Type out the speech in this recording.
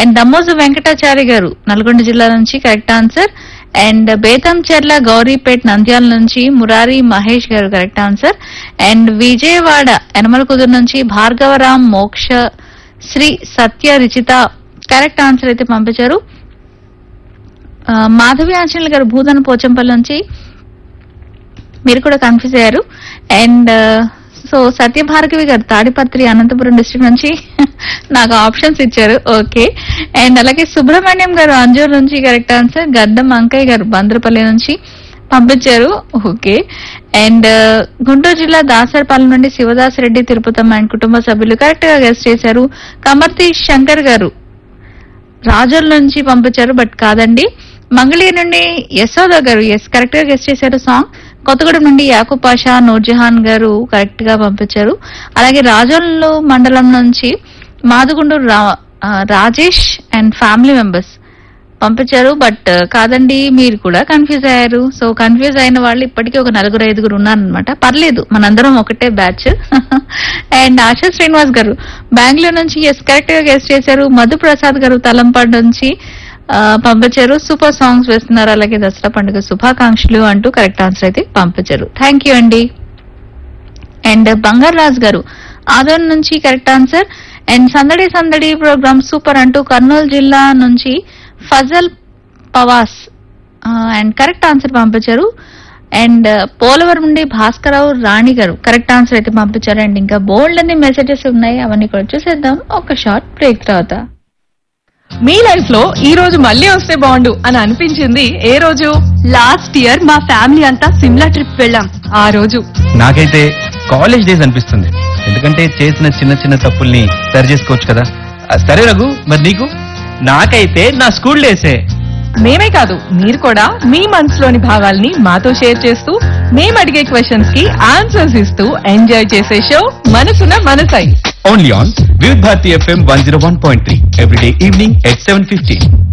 and Dammoju Venkatachari గారు నల్గొండ జిల్లా నుంచి correct answer and Bethamcherla Gowripet Nandyal నుంచి మురారి మహేష్ గారు correct answer and Vijayawada Yanamalakuduru నుంచి భార్గవరాం మోక్ష శ్రీ సత్య రిచిత కరెక్ట్ ఆన్సర్ అయితే పంపించారు ఆ, మాధవి ఆంజనేయులు గారు భూదన పోచంపల్లి నుంచి మీరు కూడా కన్ఫ్యూజ్ అయ్యారు అండ్ సో సత్యభార్గవి గారు తాడిపత్రి అనంతపురం డిస్ట్రిక్ట్ నుంచి నాకు ఆప్షన్స్ ఇచ్చారు ఓకే అండ్ అలాగే సుబ్రహ్మణ్యం గారు అంజూర్ నుంచి కరెక్ట్ ఆన్సర్ గద్దం అంకయ్య గారు బంద్రపల్లి నుంచి పంపించారు ఓకే అండ్ గుంటూరు జిల్లా దాసరపాలెం నుండి శివదాస్ రెడ్డి తిరుపతమ్మ అండ్ కుటుంబ సభ్యులు కరెక్ట్ గా గెస్ట్ చేశారు కమర్తి శంకర్ గారు రాజుల నుంచి పంపించారు బట్ కాదండి మంగళగిరి నుండి యశోద గారు ఎస్ కరెక్ట్ గా గెస్ట్ చేశారు సాంగ్ కొత్తగూడెం నుండి యాకూబ్ పాషా నూర్జహాన్ గారు కరెక్ట్ గా పంపించారు అలాగే రాజోలు మండలం నుంచి మాదుగుండూరు రా- ఆ, రాజేష్ అండ్ ఫ్యామిలీ మెంబర్స్ పంపించారు బట్ కాదండి మీరు కూడా కన్ఫ్యూజ్ అయ్యారు సో కన్ఫ్యూజ్ అయిన వాళ్ళు ఇప్పటికీ ఒక నలుగురు ఐదుగురు ఉన్నారనమాట పర్లేదు మనందరం ఒకటే బ్యాచ్ అండ్ ఆశా శ్రీనివాస్ గారు బెంగళూరు నుంచి ఎస్ కరెక్ట్ గా గెస్ట్ చేశారు మధు ప్రసాద్ గారు తలంపాడు నుంచి ఆ, పంపించారు సూపర్ సాంగ్స్ వేస్తున్నారు అలాగే దసరా పండుగ శుభాకాంక్షలు అంటూ కరెక్ట్ ఆన్సర్ అయితే పంపించారు థ్యాంక్ యూ అండి అండ్ బంగారు రాజ్ గారు ఆదోన్ నుంచి కరెక్ట్ ఆన్సర్ అండ్ సందడి సందడి ప్రోగ్రామ్ సూపర్ అంటూ కర్నూలు జిల్లా నుంచి Fazal Pawas and correct answer పంపించారు అండ్ పోలవరం నుండి భాస్కరరావు రాణి గారు కరెక్ట్ ఆన్సర్ అయితే పంపించారు అండ్ ఇంకా బోల్డ్ అన్ని మెసేజెస్ ఉన్నాయి అవన్నీ కూడా చూసేద్దాం ఒక షార్ట్ బ్రేక్ తర్వాత మీ లైఫ్ లో ఈ రోజు మళ్ళీ వస్తే బాగుండు అని అనిపించింది ఏ రోజు లాస్ట్ ఇయర్ మా ఫ్యామిలీ అంతా సిమ్లా ట్రిప్ వెళ్ళాం ఆ రోజు నాకైతే కాలేజ్ డేస్ అనిపిస్తుంది ఎందుకంటే చేసిన చిన్న చిన్న తప్పుల్ని సరి చేసుకోవచ్చు కదా ఆ, సరే రఘు మరి నీకు నాకైతే నా స్కూల్ డేసే మేమే కాదు మీరు కూడా మీ మనసులోని భావాల్ని మాతో షేర్ చేస్తూ మేము అడిగే క్వశ్చన్స్ కి ఆన్సర్స్ ఇస్తూ ఎంజాయ్ చేసే షో మనసున మనసై only on Vividh Bharati FM one zero one point three everyday evening at seven fifty